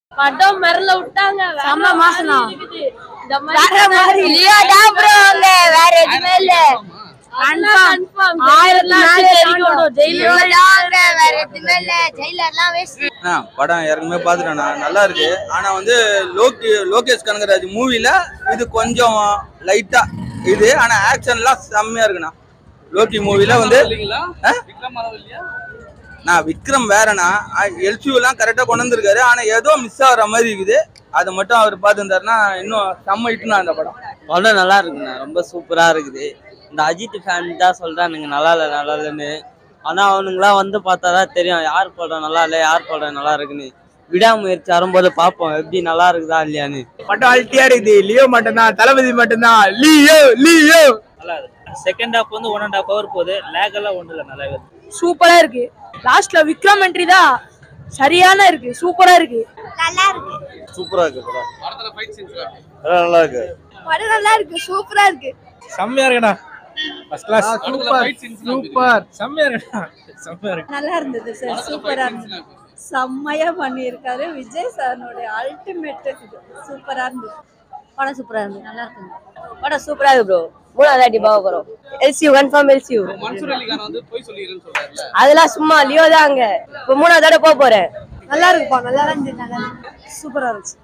படம் மிரல விட்டாங்க செம்ம மாசுண்ணா. இந்த மாதிரி லியோ தான் ப்ரோ அங்க வேற எதுவுமே இல்ல கன்ஃபார்ம் ஆயிரத்தி நாலு லியோ தான் அங்க வேற எதுவுமே இல்ல ஜெயிலர்லாம் வேஸ்ட் ஆ படம் ஏற்கனவே பார்த்துட்டேண்ணா நல்லா இருக்கு ஆனா வந்து லோகி லோகேஷ் கனகராஜ் மூவில இது கொஞ்சம் லைட்டா இது ஆனா ஆக்ஷன்லாம் செம்மையா இருக்குண்ணா லோகி மூவில வந்து ஆ? நான் விக்ரம் வேறண்ணா எல்சியூ எல்லாம் கரெக்டா கொண்டு வந்திருக்காரு ஆனா ஏதோ மிஸ் ஆகுற மாதிரி இருக்குது அதை மட்டும் அவர் பார்த்துருந்தாருன்னா இன்னும் செம்ம இட்டுனா அந்த படம் படம் நல்லா இருக்குண்ணா ரொம்ப சூப்பரா இருக்குது இந்த அஜித் ஃபேன் தான் சொல்றானுங்க நல்லா இல்லை நல்லா இல்லைன்னு ஆனா அவனுங்களாம் வந்து பார்த்தா தான் தெரியும் யார் படம் நல்லா இல்லை யார் படம் நல்லா இருக்குன்னு விடாமுயற்சி வரும்போது பார்ப்போம் எப்படி நல்லா இருக்குதா இல்லையான்னு படம் அல்ட்டியா இருக்குது லியோ மட்டும்தான் தளபதி மட்டும்தான் லியோ லியோ நல்லா இருக்கு செகண்ட் ஹாஃப் வந்து ஒன் அண்ட் ஹாஃப் ஹவர் போகுது லேக் எல்லாம் ஒன்றும் இல்லை நல்லாவே இருக்கு சூப்பரா இருக்கு லாஸ்ட்ல விக்ரம் என்ட்ரி தான் சரியான இருக்கு சூப்பரா இருக்கு நல்லா இருக்கு சூப்பரா இருக்கு படம் நல்லா இருக்கு படம் நல்லா இருக்கு சூப்பரா இருக்கு செம்மையா இருக்குடா ஃபர்ஸ்ட் கிளாஸ் சூப்பர் சூப்பர் செம்மையா இருக்குடா செம்மையா இருக்கு நல்லா இருந்தது சார் சூப்பரா இருந்தது செம்மையா பண்ணியிருக்காரு விஜய் சார்னுடைய அல்டிமேட் சூப்பரா இருந்தது படம் சூப்பரா இருந்தது நல்லா இருக்கு படம் சூப்பரா இருக்கு ப்ரோ மூணாவது வாட்டி பார்க்க போறோம் எல்சியூ கன்ஃபார்ம் எல்சியூ அதெல்லாம் சும்மா லியோ தான் அங்க இப்போ மூணாவது தடவை போக போறேன் நல்லா இருக்குப்பா நல்லா இருந்தது நல்லா சூப்பரா இருந்துச்சு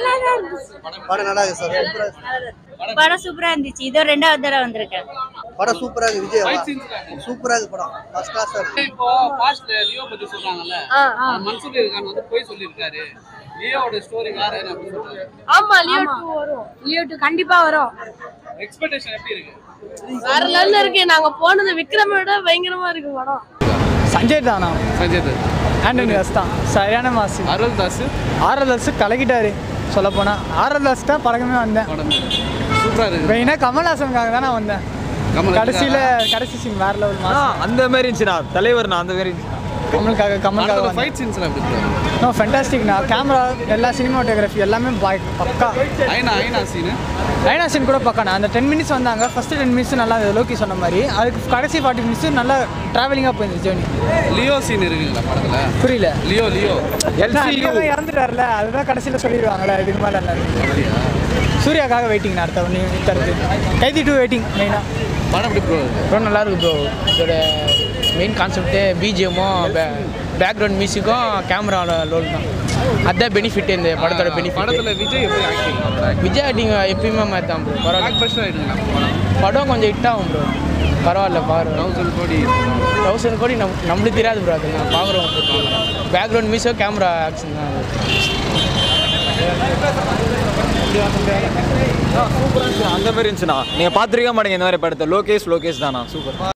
படம் நல்லா இருக்கு சார் சூப்பரா இருக்கு. படம் சூப்பரா இருந்துச்சு இதோ ரெண்டாவது தடவை வந்திருக்கேன் படம் சூப்பரா இருக்கு விஜய் சூப்பரா இருக்கு படம் ஃபர்ஸ்ட் கிளாஸ் இருக்கு இப்போ பாஸ்ட்ல லியோ பத்தி சொல்றாங்கல்ல மன்சூர் அலிகான் வந்து போய் சொல்லியிருக்காரு லியோவோட ஸ்டோரி வேற அப்படின்னு சொல்றாங்க ஆமா லியோ டூ வரும் லியோ டூ கண்டிப்பா வரும் எக்ஸ்பெக்டேஷன் எப்படி இருக்கு வேற லெவல்ல இருக்கு நாங்க போனது விக்ரம விட பயங்கரமா இருக்கு படம் சஞ்சய் தானா சஞ்சய் தத் ஆண்டனி தாஸ் தான் சரியான மாசு அருள் தாஸ் ஆர்எல் தாஸ் கலக்கிட்டாரு சொல்ல போனா ஆர்எல் தாஸ் தான் பழக்கமே வந்தேன் படம் சூப்பரா இருக்கு மெயினா கமல்ஹாசனுக்காக தான் நான் வந்தேன் கமல் கடைசியில கடைசி சீன் வேற லெவல் மாசு அந்த மாதிரி இருந்துச்சுண்ணா தலைவர் நான் அந்த மாதிரி இருந்துச்சு கமலுக்காக கமலுக்காக படத்தோட வந்தேன் ஃபைட் சீன்ஸ்லாம் எப்படி இருக்கு நோ ஃபென்டாஸ்டிக்னா கேமரா எல்லா சினிமாட்டோகிராஃபி எல்லாமே பாய் பக்கா ஐனா ஐனா சீனு ஐனா சீன் கூட பக்காண்ணா அந்த டென் மினிட்ஸ் வந்தாங்க ஃபர்ஸ்ட் டென் மினிட்ஸ் நல்லா இருந்தது லோகி சொன்ன மாதிரி அதுக்கு கடைசி ஃபார்ட்டி மினிட்ஸ் நல்லா ட்ராவலிங்காக போயிருந்துச்சு ஜேர்னி லியோ சீன் இருக்குங்களா படத்துல புரியல லியோ லியோ லியோ தான் இறந்துட்டார்ல அதுதான் கடைசியில் சொல்லிடுவாங்களே இதுக்கு மேலே என்ன சூர்யாக்காக வெயிட்டிங் அடுத்த ஒன்று தருது கைதி டூ வெயிட்டிங் மெயினாக படம் எப்படி ப்ரோ இருக்கு ரொம்ப நல்லா இருக்கு ப்ரோ இதோட மெயின் கான்செப்ட்டு பிஜிஎம்மும் பேக்ரவுண்ட் மியூசிக்கும் கேமராவோட லோல் தான் அதுதான் பெனிஃபிட் இந்த படத்தோட பெனிஃபிட் படத்துல விஜய் எப்படி ஆக்டிங் விஜய் ஆக்டிங் எப்பயுமே மாதிரி தான் ப்ரோ பரவாயில்ல பிளாக் பஸ்டர் ஆயிடுங்களா படம் படம் கொஞ்சம் ஹிட் ஆகும் ப்ரோ பரவாயில்ல பாரு தௌசண்ட் கோடி தௌசண்ட் கோடி நம் நம்மளுக்கு தெரியாது ப்ரோ அது நான் பார்க்குறோம் பேக்ரவுண்ட் மியூசிக் கேமரா ஆக்ஷன் தான் அந்த மாதிரி இருந்துச்சுண்ணா நீங்க பாத்துருக்க மாட்டீங்க இந்த மாதிரி படத்தை லோகேஷ் லோகேஷ் தானா சூப்பர்